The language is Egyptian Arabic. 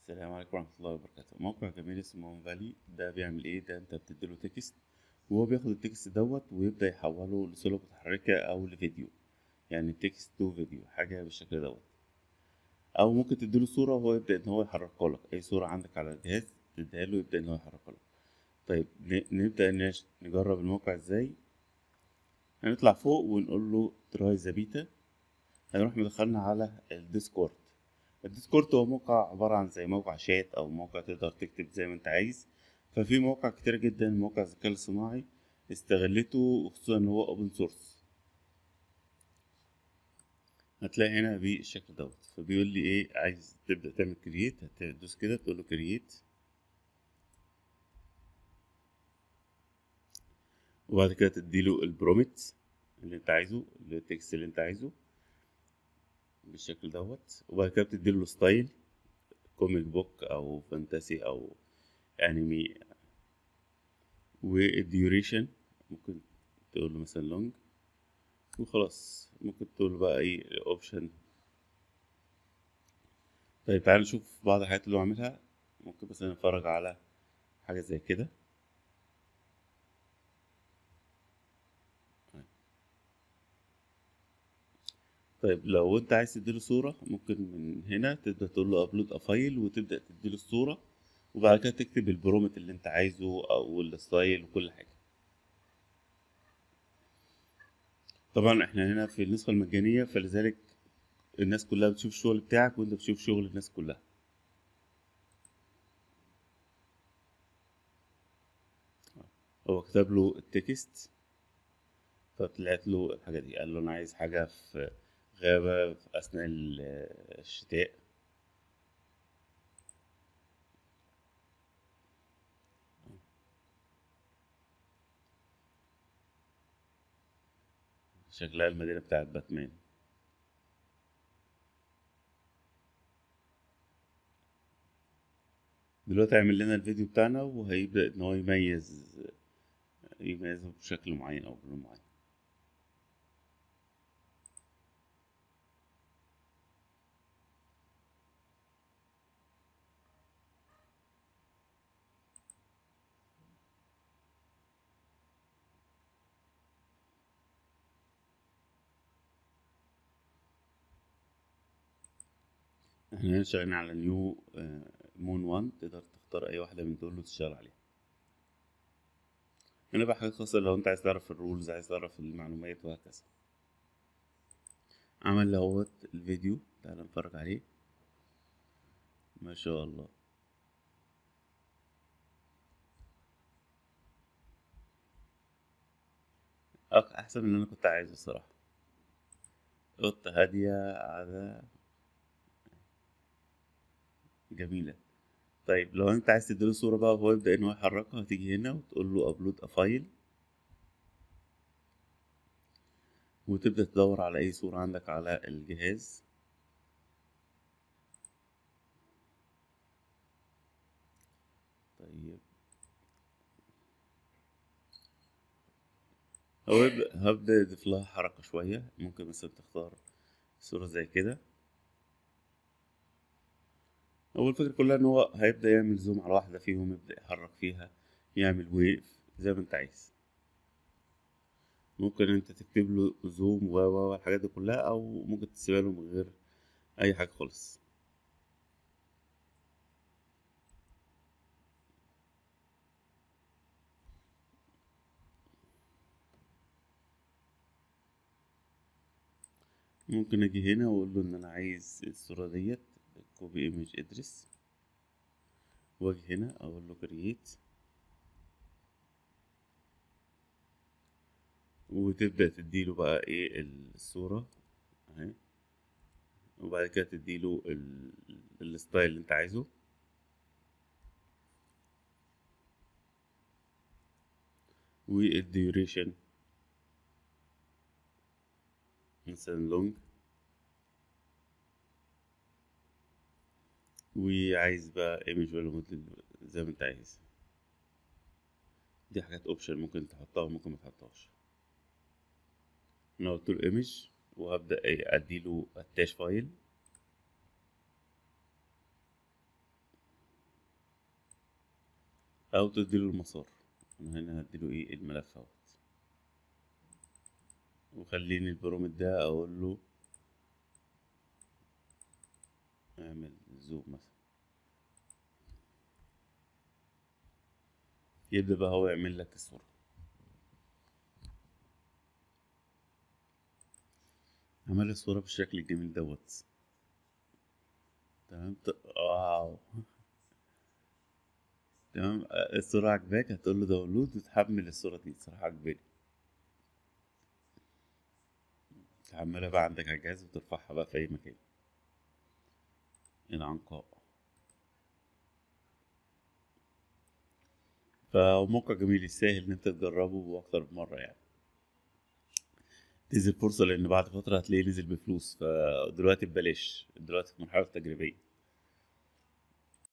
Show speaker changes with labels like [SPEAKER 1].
[SPEAKER 1] السلام عليكم ورحمة الله وبركاته موقع جميل اسمه مون فالي ده بيعمل ايه ده انت بتديله تكست وهو بياخد التكست دوت ويبدأ يحوله لصورة متحركة او لفيديو يعني تكست تو فيديو حاجة بالشكل دوت او ممكن تديله صورة وهو يبدأ ان هو يحركها لك اي صورة عندك على الجهاز تديها له يبدأ ان هو يحركها لك طيب ن- نبدأ نش- نجرب الموقع ازاي هنطلع فوق ونقول له تراي ذا بيتا هنروح مدخلنا على الديسكورد الديسكورد هو موقع عبارة عن زي موقع شات أو موقع تقدر تكتب زي ما أنت عايز ففي مواقع كتير جدا موقع الذكاء الصناعي استغلته خصوصا إن هو أوبن سورس هتلاقي هنا بالشكل دوت فبيقول لي إيه عايز تبدأ تعمل كرييت هتدوس كده تقول له كرييت وبعد كده تديله البرومت اللي أنت عايزه التكست اللي أنت عايزه بالشكل دوت وبعد كده بتديله ستايل كوميك بوك او فانتاسي او انمي والديوريشن ممكن تقول له مثلا لونج وخلاص ممكن تقول له بقى اي اوبشن طيب تعال نشوف بعض الحاجات اللي هو عاملها ممكن مثلا نتفرج على حاجة زي كده طيب لو انت عايز تديله صورة ممكن من هنا تبدأ تقول له ابلود افايل وتبدأ تديله الصورة وبعد كده تكتب البرومت اللي انت عايزه او الستايل وكل حاجة طبعا احنا هنا في النسخة المجانية فلذلك الناس كلها بتشوف الشغل بتاعك وانت بتشوف شغل الناس كلها هو كتب له التكست فطلعت له الحاجة دي قال له انا عايز حاجة في غابة في اثناء ال- الشتاء شكلها المدينة بتاعت باتمان دلوقتي هيعمل لنا الفيديو بتاعنا وهيبدأ ان هو يميز يميزه بشكل معين او بلون معين احنا هنا شغالين على نيو مون 1 تقدر تختار اي واحدة من دول وتشتغل عليها هنا بقى حاجة خاصة لو انت عايز تعرف الرولز عايز تعرف المعلومات وهكذا عمل اهوت الفيديو تعال نتفرج عليه ما شاء الله أك- احسن من اللي انا كنت عايزه الصراحة قطة هادية قاعدة جميلة طيب لو انت عايز تديله صورة بقى وهو يبدأ ان هو يحركها هتيجي هنا وتقول له ابلود افايل وتبدأ تدور على اي صورة عندك على الجهاز طيب هو يبدأ هبدأ اضيف لها حركة شوية ممكن مثلا تختار صورة زي كده هو الفكرة كلها ان هو هيبدأ يعمل زوم على واحدة فيهم يبدأ يحرك فيها يعمل ويف زي ما انت عايز ممكن انت تكتب له زوم و و والحاجات دي كلها او ممكن تسيبها له من غير اي حاجة خالص ممكن اجي هنا واقول له ان انا عايز الصورة ديت كوبي ايمج ادرس واجي هنا اقول له كرييت وتبدأ تديله بقى ايه الصورة اهي وبعد كده تديله ال- الستايل اللي انت عايزه والديوريشن مثلا لونج وعايز بقى ايمج ولا موديل زي ما انت عايز دي حاجات اوبشن ممكن تحطها وممكن ما تحطهاش انا قلت له ايمج وهبدأ ايه اديله اتاش فايل او تديله المسار انا هنا هديله ايه الملف اهوت وخليني البرومت ده اقول له اعمل زوم مثلا يبدأ بقى هو يعمل لك الصورة عمل الصورة بالشكل الجميل دوت تمام ت- واو تمام آه، الصورة عجباك هتقول له داونلود وتحمل الصورة دي صراحة عجباني تحملها بقى عندك على الجهاز وترفعها بقى في أي مكان العنقاء فموقع جميل يستاهل إن أنت تجربه أكتر من مرة يعني تنزل فرصة لأن بعد فترة هتلاقيه نزل بفلوس فدلوقتي ببلاش دلوقتي في مرحلة تجريبية